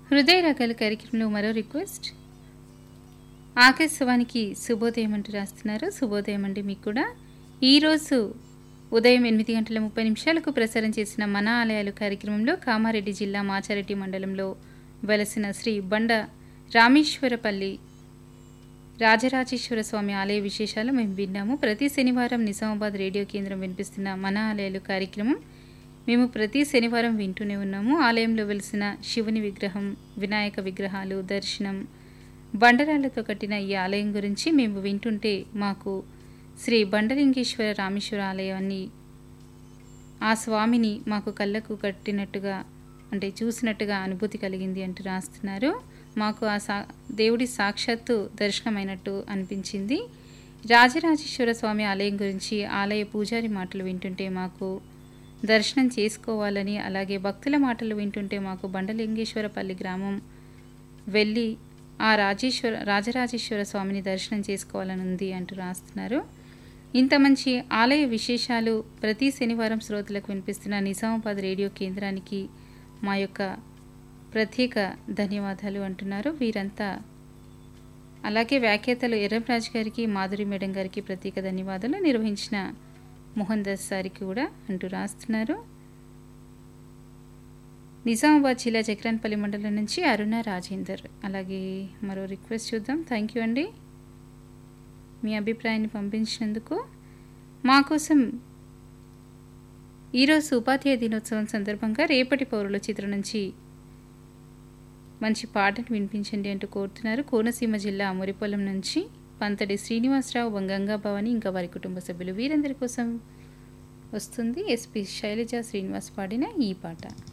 హృదయ రకాల కార్యక్రమంలో మరో రిక్వెస్ట్ ఆకాశవానికి శుభోదయం అంటూ రాస్తున్నారు శుభోదయం అండి మీకు కూడా ఈరోజు ఉదయం ఎనిమిది గంటల ముప్పై నిమిషాలకు ప్రసారం చేసిన మన ఆలయాలు కార్యక్రమంలో కామారెడ్డి జిల్లా మాచారెడ్డి మండలంలో వెలసిన శ్రీ బండ రామేశ్వరపల్లి రాజరాజేశ్వర స్వామి ఆలయ విశేషాలు మేము విన్నాము ప్రతి శనివారం నిజామాబాద్ రేడియో కేంద్రం వినిపిస్తున్న మన ఆలయాలు కార్యక్రమం మేము ప్రతి శనివారం వింటూనే ఉన్నాము ఆలయంలో వెలిసిన శివుని విగ్రహం వినాయక విగ్రహాలు దర్శనం బండరాళ్లతో కట్టిన ఈ ఆలయం గురించి మేము వింటుంటే మాకు శ్రీ బండలింగేశ్వర రామేశ్వర ఆలయాన్ని ఆ స్వామిని మాకు కళ్ళకు కట్టినట్టుగా అంటే చూసినట్టుగా అనుభూతి కలిగింది అంటూ రాస్తున్నారు మాకు ఆ సా దేవుడి సాక్షాత్తు దర్శనమైనట్టు అనిపించింది రాజరాజేశ్వర స్వామి ఆలయం గురించి ఆలయ పూజారి మాటలు వింటుంటే మాకు దర్శనం చేసుకోవాలని అలాగే భక్తుల మాటలు వింటుంటే మాకు బండలింగేశ్వరపల్లి గ్రామం వెళ్ళి ఆ రాజేశ్వర రాజరాజేశ్వర స్వామిని దర్శనం చేసుకోవాలని ఉంది అంటూ రాస్తున్నారు ఇంత మంచి ఆలయ విశేషాలు ప్రతి శనివారం శ్రోతలకు వినిపిస్తున్న నిజామాబాద్ రేడియో కేంద్రానికి మా యొక్క ప్రత్యేక ధన్యవాదాలు అంటున్నారు వీరంతా అలాగే వ్యాఖ్యాతలు ఎర్రంరాజు గారికి మాధురి మేడం గారికి ప్రత్యేక ధన్యవాదాలు నిర్వహించిన మోహన్ దాస్ సారికి కూడా అంటూ రాస్తున్నారు నిజామాబాద్ జిల్లా చక్రాన్పల్లి మండలం నుంచి అరుణ రాజేందర్ అలాగే మరో రిక్వెస్ట్ చూద్దాం థ్యాంక్ యూ అండి మీ అభిప్రాయాన్ని పంపించినందుకు మా కోసం ఈరోజు ఉపాధ్యాయ దినోత్సవం సందర్భంగా రేపటి పౌరుల చిత్రం నుంచి మంచి పాటను వినిపించండి అంటూ కోరుతున్నారు కోనసీమ జిల్లా మురిపొలం నుంచి పంతడి శ్రీనివాసరావు గంగా భవాని ఇంకా వారి కుటుంబ సభ్యులు వీరందరి కోసం వస్తుంది ఎస్పి శైలజ శ్రీనివాస్ పాడిన ఈ పాట